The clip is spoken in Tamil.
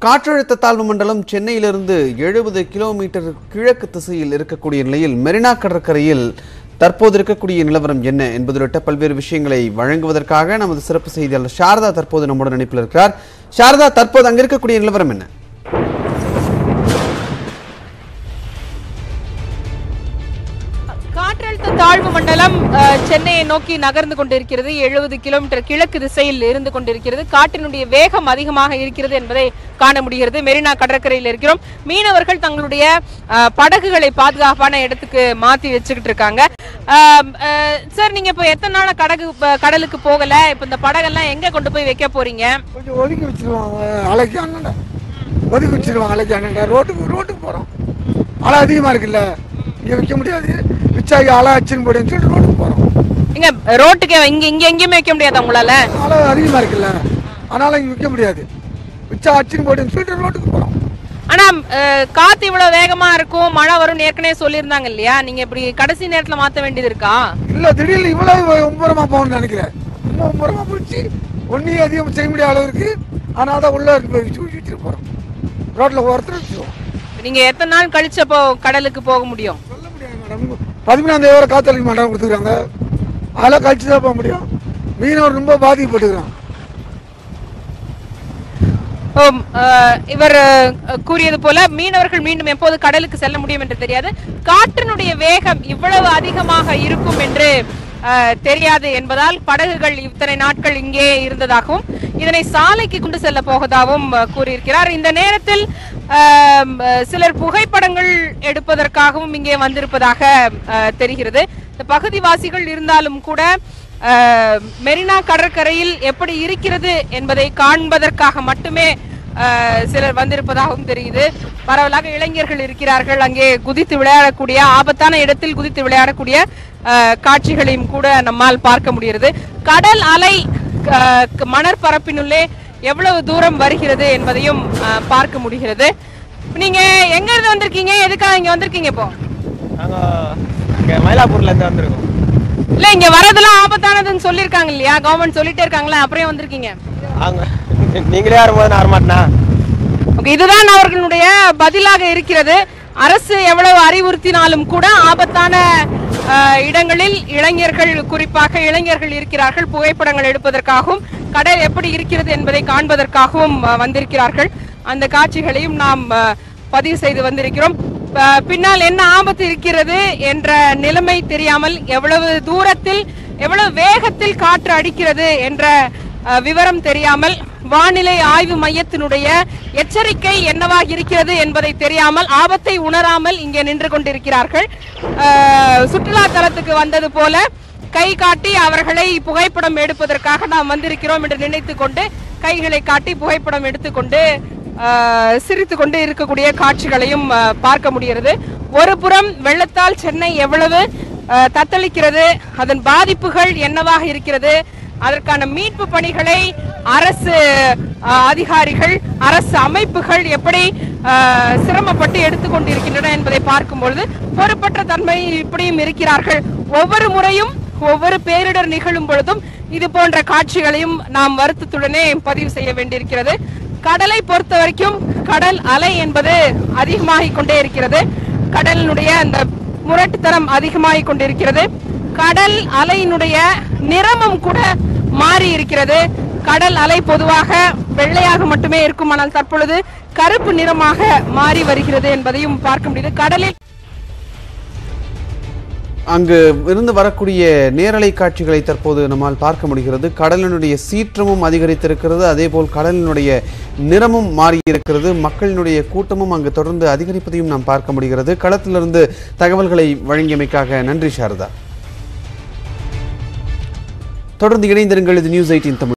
காற்றழுத்த தாழ்வு மண்டலம் சென்னையிலிருந்து எழுபது கிலோமீட்டர் கிழக்கு திசையில் இருக்கக்கூடிய நிலையில் மெரினா கடற்கரையில் தற்போது இருக்கக்கூடிய நிலவரம் என்ன என்பது உள்ளிட்ட பல்வேறு விஷயங்களை வழங்குவதற்காக நமது சிறப்பு செய்தியாளர் சாரதா தற்போது நம்முடன் இணைப்பில் இருக்கிறார் சாரதா தற்போது அங்க இருக்கக்கூடிய நிலவரம் என்ன காற்றழுத்த தாழ்வு மண்டலம் அஹ், சென்னையை நோக்கி நகர்ந்து கொண்டிருக்கிறது எழுபது கிலோமீட்டர் கிழக்கு திசையில் இருந்து கொண்டிருக்கிறது காற்றினுடைய வேகம் அதிகமாக இருக்கிறது என்பதை காண முடிகிறது மெரினா கடற்கரையில் இருக்கிறோம் மீனவர்கள் தங்களுடைய அஹ், படகுகளை பாதுகாப்பான இடத்துக்கு மாத்தி வச்சுக்கிட்டு இருக்காங்க அஹ், அஹ், சார் நீங்க இப்போ எத்தனை நாளா கடகு ப- கடலுக்கு போகல இப்போ இந்த படகெல்லாம் எங்க கொண்டு போய் வைக்க போறீங்க கொஞ்சம் ஒதுக்கி வச்சிருவாங்க அலைக்கு அண்ணன் ஒதுக்கி வச்சிருவாங்க அலைக்கு அண்ணன் ரோட்டுக்கு ரோட்டுக்கு போகிறோம் அலை அதிகமாக இருக்குல்ல இங்கே விற்க முடியாது விச்சாக்கி அலை அச்சுன்னு போடுன்னு சொல்லிட்டு ரோட்டுக்கு போகிறோம் இங்க ரோட்டுக்கு இங்க இங்க எங்கேயுமே வைக்க முடியாதா உங்களால அலை அதிகமாக இருக்குல்ல அதனால் இங்கே விற்க முடியாது விச்சா அச்சுன்னு போடுன்னு சொல்லிட்டு ரோட்டுக்கு போகிறோம் ஆனா அஹ், காத்து இவ்வளவு வேகமா இருக்கும் மழை வரும்னு ஏற்கனவே சொல்லியிருந்தாங்க இல்லையா நீங்க இப்படி கடைசி நேரத்துல மாத்த வேண்டியது இருக்கா இல்லை திடீர்னு இவ்வளோ மும்பரமாக போகணும்னு நினைக்கிறேன் ரொம்ப மும்பரமாக போயிடுச்சு ஒன்றையும் அதிகம் செய்ய முடியாத அளவுக்கு ஆனால் தான் உள்ளே இருக்கு போய் வச்சு வச்சுட்டு போகிறோம் ரோட்டில் ஒருத்தர் வச்சுருவோம் நீங்க எத்தனை நாள் கழிச்சப்போ கடலுக்கு போக முடியும் சொல்ல முடியாது மேடம் பதிமூணாம் தேதி வரை காத்தளிக்க மாட்டாங்க கொடுத்துருக்காங்க அதெல்லாம் கழிச்சு தான் போக முடியும் மீனவர் ரொம்ப பாதிக்கப்பட்டுக்கிறான் ஓம், அஹ், இவர் அஹ், கூறியது போல மீனவர்கள் மீண்டும் எப்போது கடலுக்கு செல்ல முடியும் என்று தெரியாது காற்றினுடைய வேகம் இவ்வளவு அதிகமாக இருக்கும் என்று அஹ், தெரியாது என்பதால் படகுகள் இத்தனை நாட்கள் இங்கே இருந்ததாகவும் இதனை சாலைக்கு கொண்டு செல்ல போவதாகவும் அஹ், கூறியிருக்கிறார் இந்த நேரத்தில் அஹ், அஹ், சிலர் புகைப்படங்கள் எடுப்பதற்காகவும் இங்கே வந்திருப்பதாக அஹ், தெரிகிறது இந்த பகுதிவாசிகள் இருந்தாலும் கூட அஹ், மெரினா கடற்கரையில் எப்படி இருக்கிறது என்பதை காண்பதற்காக மட்டுமே அஹ், சிலர் வந்திருப்பதாகவும் தெரியுது பரவலாக இளைஞர்கள் இருக்கிறார்கள் அங்கே குதித்து விளையாடக்கூடிய ஆபத்தான இடத்தில் குதித்து விளையாடக்கூடிய அஹ், காட்சிகளையும் கூட நம்மால் பார்க்க முடிகிறது கடல் அலை அஹ், மணற்பரப்பினுள்ளே எவ்வளவு தூரம் வருகிறது என்பதையும் அஹ், பார்க்க முடிகிறது நீங்க எங்க இருந்து வந்திருக்கீங்க எதுக்காக இங்க வந்திருக்கீங்க இப்போ நாங்கள் இங்கே மயிலாப்பூர்லேருந்து வந்திருக்கோம் இல்ல இங்க வரதெல்லாம் ஆபத்தானதுன்னு சொல்லிருக்காங்க இல்லையா கவர்மெண்ட் சொல்லிட்டே இருக்காங்களா அப்புறம் ஏன் வந்திருக்கீங்க அவங்க நீங்களே வரும்போது நான் வரமாட்டேனா Okay, இதுதான் அவர்களுடைய பதிலாக இருக்கிறது அரசு எவ்வளவு அறிவுறுத்தினாலும் கூட ஆபத்தான அஹ், இடங்களில் இளைஞர்கள் குறிப்பாக இளைஞர்கள் இருக்கிறார்கள் புகைப்படங்கள் எடுப்பதற்காகவும் கடல் எப்படி இருக்கிறது என்பதை காண்பதற்காகவும் அஹ், வந்திருக்கிறார்கள் அந்த காட்சிகளையும் நாம் அஹ், பதிவு செய்து வந்திருக்கிறோம் அஹ், பின்னால் என்ன ஆபத்து இருக்கிறது என்ற நிலைமை தெரியாமல் எவ்வளவு தூரத்தில் எவ்வளவு வேகத்தில் காற்று அடிக்கிறது என்ற அஹ், விவரம் தெரியாமல் வானிலை ஆய்வு மையத்தினுடைய எச்சரிக்கை என்னவாக இருக்கிறது என்பதை தெரியாமல் ஆபத்தை உணராமல் இங்கே நின்று கொண்டிருக்கிறார்கள் அஹ், சுற்றுலா தலத்துக்கு வந்தது போல கை காட்டி அவர்களை புகைப்படம் எடுப்பதற்காக நாம் வந்திருக்கிறோம் என்று நினைத்து கொண்டு கைகளை காட்டி புகைப்படம் எடுத்துக்கொண்டு அஹ், சிரித்து கொண்டு இருக்கக்கூடிய காட்சிகளையும் அஹ், பார்க்க முடிகிறது ஒரு புறம் வெள்ளத்தால் சென்னை எவ்வளவு அஹ், தத்தளிக்கிறது அதன் பாதிப்புகள் என்னவாக இருக்கிறது அதற்கான மீட்பு பணிகளை அரசு அஹ், அதிகாரிகள் அரசு அமைப்புகள் எப்படி அஹ், சிரமப்பட்டு எடுத்துக்கொண்டிருக்கின்றன என்பதை பார்க்கும்பொழுது பொறுப்பற்ற தன்மை இப்படியும் இருக்கிறார்கள் ஒவ்வொரு முறையும் ஒவ்வொரு பேரிடர் நிகழும் பொழுதும் இது போன்ற காட்சிகளையும் நாம் வருத்தத்துடனே பதிவு செய்ய வேண்டியிருக்கிறது கடலை பொறுத்த வரைக்கும் கடல் அலை என்பது அதிகமாகிக் கொண்டே இருக்கிறது கடலினுடைய அந்த முரட்டுத்தனம் அதிகமாகிக் கொண்டிருக்கிறது கடல் அலையினுடைய நிறமும் கூட மாறி இருக்கிறது கடல் அலை பொதுவாக வெள்ளையாக மட்டுமே இருக்கும் ஆனால் தற்பொழுது கருப்பு நிறமாக மாறி வருகிறது என்பதையும் பார்க்க முடியுது கடலில் அங்கு இருந்து வரக்கூடிய நேரலை காட்சிகளை தற்போது நம்மால் பார்க்க முடிகிறது கடலினுடைய சீற்றமும் அதிகரித்திருக்கிறது அதேபோல் கடலினுடைய நிறமும் மாறியிருக்கிறது மக்களினுடைய கூட்டமும் அங்கு தொடர்ந்து அதிகரிப்பதையும் நாம் பார்க்க முடிகிறது களத்திலிருந்து தகவல்களை வழங்கியமைக்காக நன்றி சாரதா தொடர்ந்து இணைந்திருங்கள் இது நியூஸ் எயிட்டின் தமிழ்